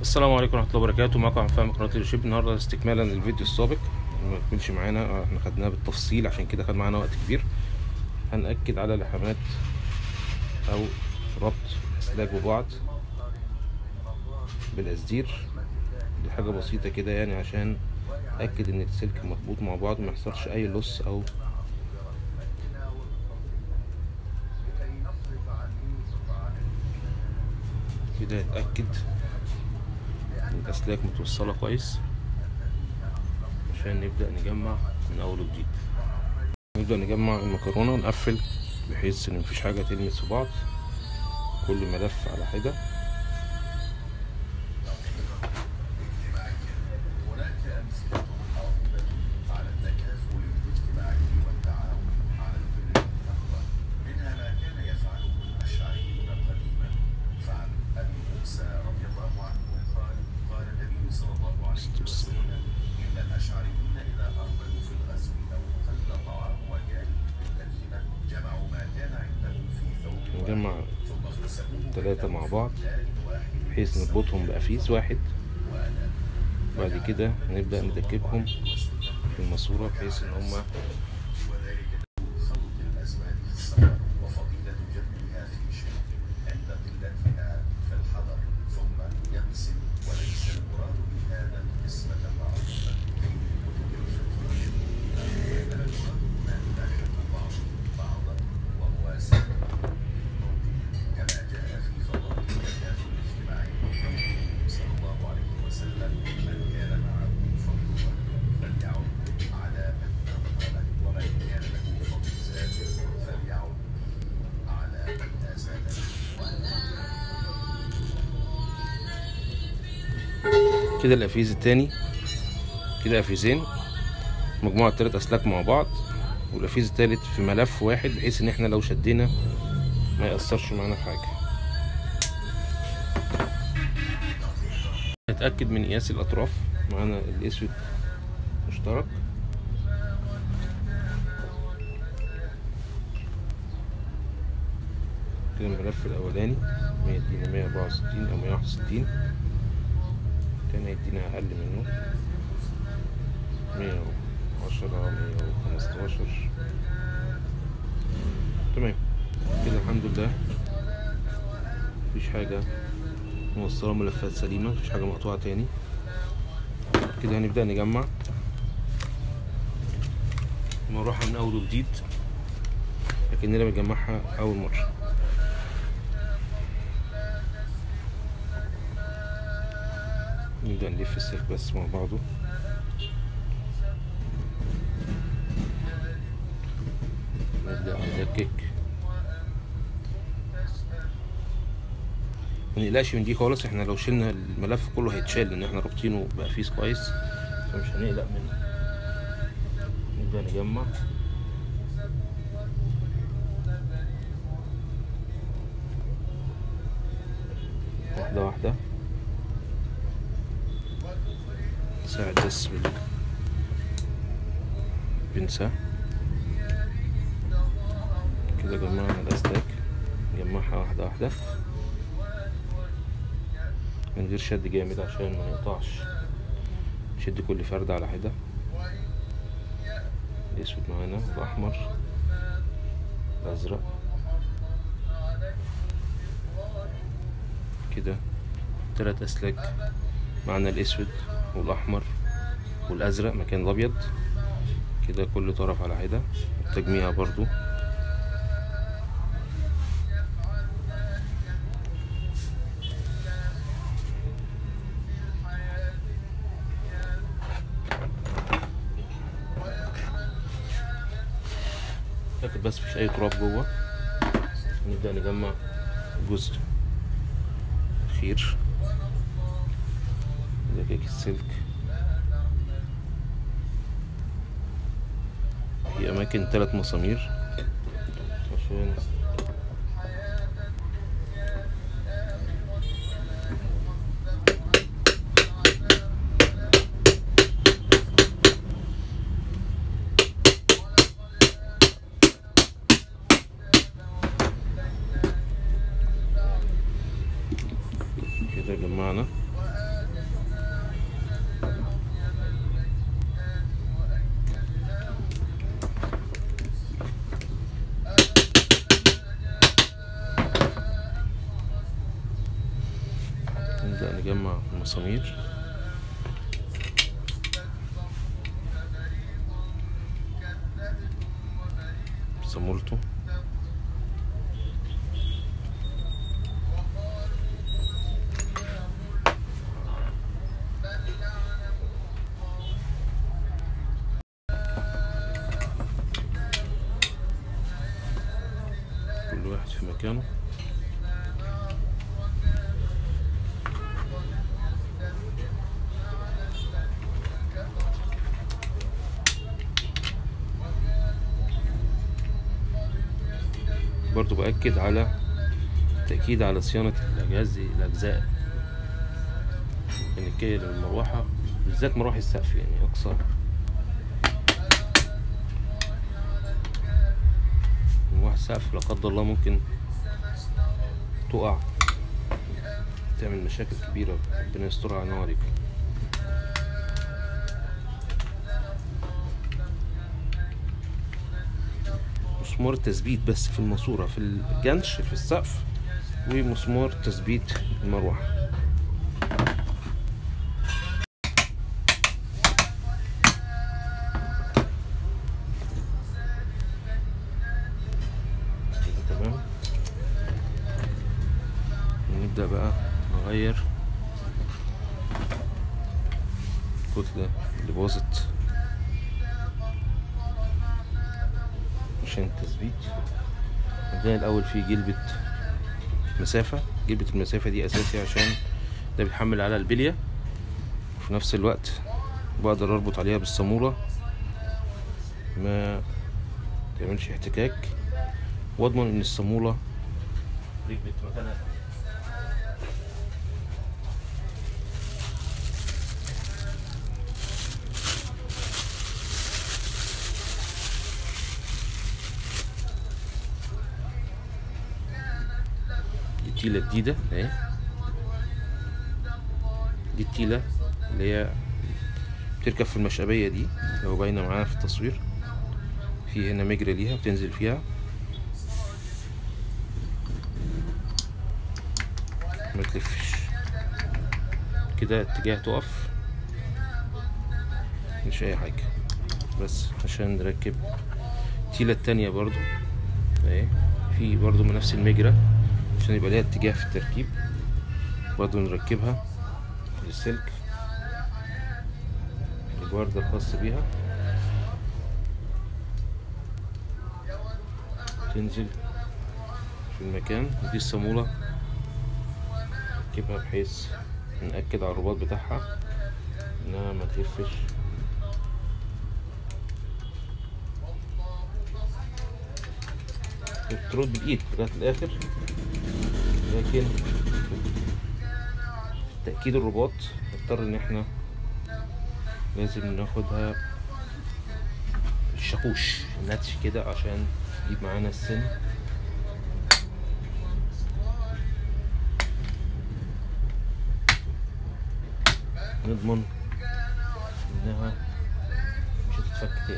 السلام عليكم ورحمه الله وبركاته معكم عم فاهم قناه الشيب النهارده استكمالا للفيديو السابق ما كملش معانا احنا خدناه بالتفصيل عشان كده خد معانا وقت كبير هنأكد على لحامات او ربط اسلاك ببعض بالاسدير دي حاجه بسيطه كده يعني عشان اتاكد ان السلك مربوط مع بعض وما يحصلش اي لص او كده اتاكد ان الاسلاك متوصله كويس عشان نبدا نجمع من اول وجديد نبدا نجمع المكرونه ونقفل بحيث ان مفيش حاجه تلمس في بعض كل ملف على حده نجمع ثلاثة مع بعض بحيث نربطهم بقفيز واحد بعد كده نبدأ ندككهم في الماسورة بحيث ان هما كده القفيز التاني كده قفيزين مجموعة تلات أسلاك مع بعض والقفيز التالت في ملف واحد بحيث إن احنا لو شدينا ما يأثرش معانا في حاجة نتأكد من قياس الأطراف معانا الأسود مشترك كده الملف الأولاني مية يدينا مية أربعة وستين أو مية واحد وستين كان هيدينا أقل منه مية وعشرة مية وخمستاشر تمام كده الحمد لله مفيش حاجة موصلة ملفات سليمة مفيش حاجة مقطوعة تاني كده هنبدأ نجمع مروحة من أول وجديد لكننا بنجمعها أول مرة نبدأ نلف السلك بس مع بعضه نبدأ ندكك منقلقش من دي خالص احنا لو شلنا الملف كله هيتشال لان احنا رابطينه بقفيس كويس فمش هنقلق منه نبدأ نجمع واحدة واحدة ساعد بس بال بنسى كده جمعنا الأسلاك نجمعها واحدة واحدة من غير شد جامد عشان ما نقطعش نشد كل فردة على حدة الأسود معانا الأحمر الأزرق كده تلات أسلاك معنا الأسود والاحمر والازرق مكان الابيض كده كل طرف على حده التجميع برضو لكن بس مفيش اي تراب جوه نبدا نجمع الجزء الاخير دقيق السلك في اماكن ثلاث مسامير عشان كده جمعنا نبدأ نجمع المسامير صامولته كل واحد في مكانه برضو بأكد على التأكيد على صيانة الأجهزة الأجزاء الميكانيكية للمروحة بالذات مروحة السقف يعني أقصى مروحة السقف لا قدر الله ممكن تقع تعمل مشاكل كبيرة ربنا يسترها علينا وعليكم مسمار تثبيت بس في الماسورة في الجنش في السقف ومسمار تثبيت المروحة كده تمام نبدأ بقى نغير الكتلة اللي باظت عشان التثبيت عندنا الأول في جلبة مسافة جلبة المسافة دي أساسي عشان ده بيتحمل على البلية وفي نفس الوقت بقدر أربط عليها بالصامولة ما تعملش احتكاك واضمن ان الصامولة ركبت مكانها دي تيلة جديدة اهي دي التيلة اللي هي بتركب في المشقبية دي لو باينة معانا في التصوير في هنا مجرى ليها بتنزل فيها ما تلفش كده اتجاه تقف مش اي حاجة بس عشان نركب التيلة التانية برضو اهي في برضو من نفس المجرى عشان يبقى ليها اتجاه في التركيب برضو نركبها للسلك الجوارد الخاص بيها تنزل في المكان ودي الصامولة نركبها بحيث نأكد على الرباط بتاعها انها ما تلفش بترد بالايد لغايه الاخر لكن تأكيد الرباط نضطر ان احنا لازم ناخدها الشاكوش نتش كده عشان يجيب معانا السن نضمن انها مش هتتفك تاني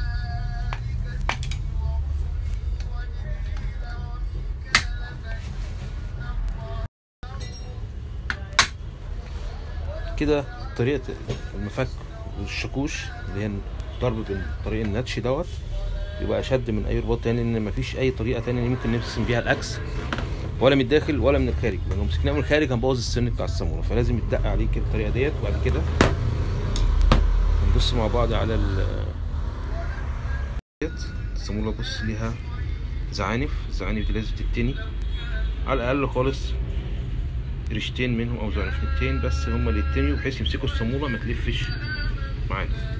كده طريقة المفك والشاكوش اللي هي الضرب بالطريق النتش دوت يبقى اشد من اي رباط تاني لان مفيش اي طريقه تانية ممكن نرسم بيها الاكس ولا من الداخل ولا من الخارج لان لو مسكناه من الخارج هنبوظ السن بتاع الصاموله فلازم يتدق عليه كده بالطريقه ديت وبعد كده نبص مع بعض على ال ديت الصاموله بص ليها زعانف الزعانف دي لازم تتني على الاقل خالص ريشتين منهم او زعنفتين بس هما اللي يتنيوا بحيث يمسكوا الصاموله ما تلفش معانا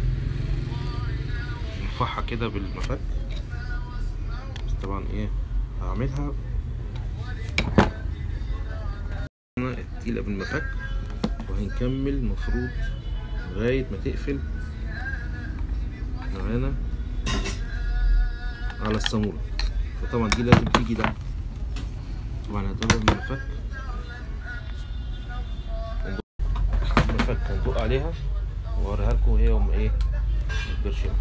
نرفعها كده بالمفك بس طبعا ايه هعملها تقيلة بالمفك وهنكمل المفروض لغاية ما تقفل معانا على الصامولة فطبعا دي لازم تيجي ده طبعا هتضرب المفك المفك هندق عليها واوريها لكم هي ام ايه البرشيم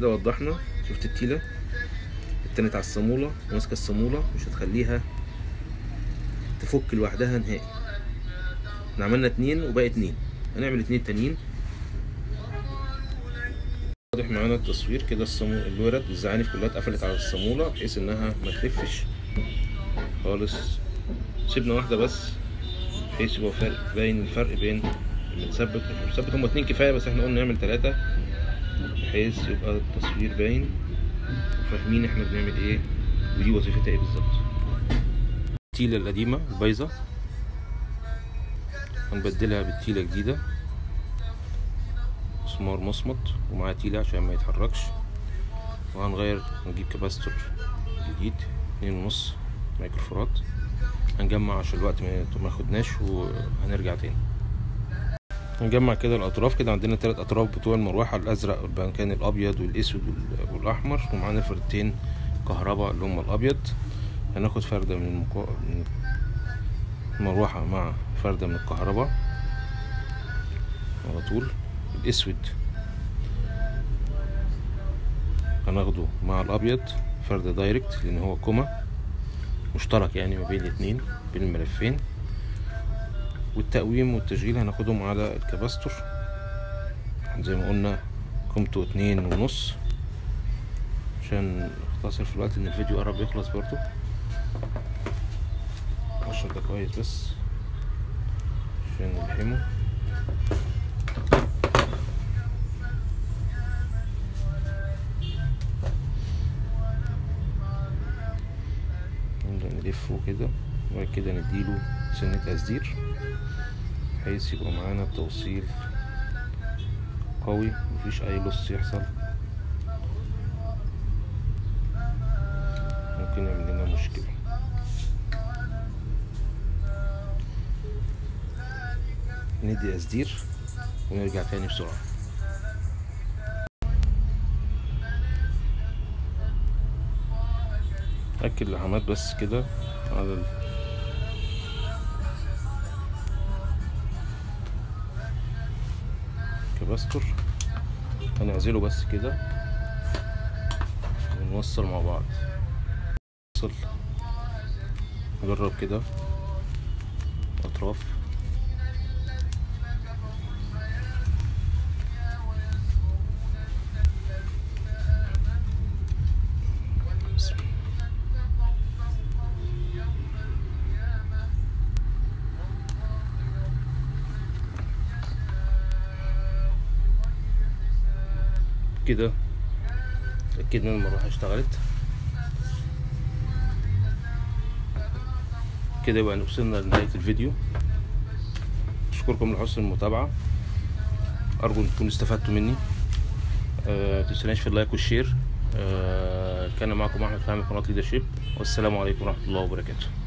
كده وضحنا شفت التيلة اتنت على الصامولة وماسكة الصامولة مش هتخليها تفك لوحدها نهائي احنا عملنا اتنين وباقي اتنين هنعمل اتنين تانيين واضح معانا التصوير كده الصامو الورد الزعانف كلها اتقفلت على الصامولة بحيث انها ما تلفش خالص سيبنا واحدة بس بحيث يبقى فرق باين الفرق بين المتثبت والمش متثبت هما اتنين كفاية بس احنا قلنا نعمل تلاتة بحيث يبقى التصوير باين وفاهمين احنا بنعمل ايه ودي وظيفتها ايه بالظبط التيلة القديمة البايظة هنبدلها بالتيلة جديدة مسمار مصمت ومعاه تيلة عشان ما يتحركش وهنغير نجيب كباستور جديد اتنين ونص مايكروفورات هنجمع عشان الوقت ما ما ياخدناش وهنرجع تاني نجمع كده الاطراف كده عندنا تلات اطراف بتوع المروحه الازرق والبنكان الابيض والاسود وال- والاحمر ومعانا فردتين كهرباء اللي هم الابيض هناخد فرده من المكو... من المروحه مع فرده من الكهرباء على طول الاسود هناخده مع الابيض فرده دايركت لان هو كوما مشترك يعني ما بين الاتنين بين الملفين والتقويم والتشغيل هناخدهم على الكباستور زي ما قلنا قيمته اتنين ونص عشان نختصر في الوقت ان الفيديو قرب يخلص برضو عشان ده كويس بس عشان نلحمه نبدأ نلفه كده وبعد كده نديله سنة تسدير بحيث يبقى معانا التوصيل قوي مفيش أي لص يحصل ممكن يعمل لنا مشكلة ندي أسدير ونرجع تاني بسرعة أكد لحمات بس كده على ال... كباستور هنعزله بس كده ونوصل مع بعض وصل نجرب كده أطراف بسم الله. كده اتأكدنا ان المروحة اشتغلت كده يبقى وصلنا لنهاية الفيديو اشكركم لحسن المتابعة ارجو ان تكونوا استفدتوا مني أه متنسوناش في اللايك والشير أه كان معكم احمد فهمي قناة ليدرشيب والسلام عليكم ورحمة الله وبركاته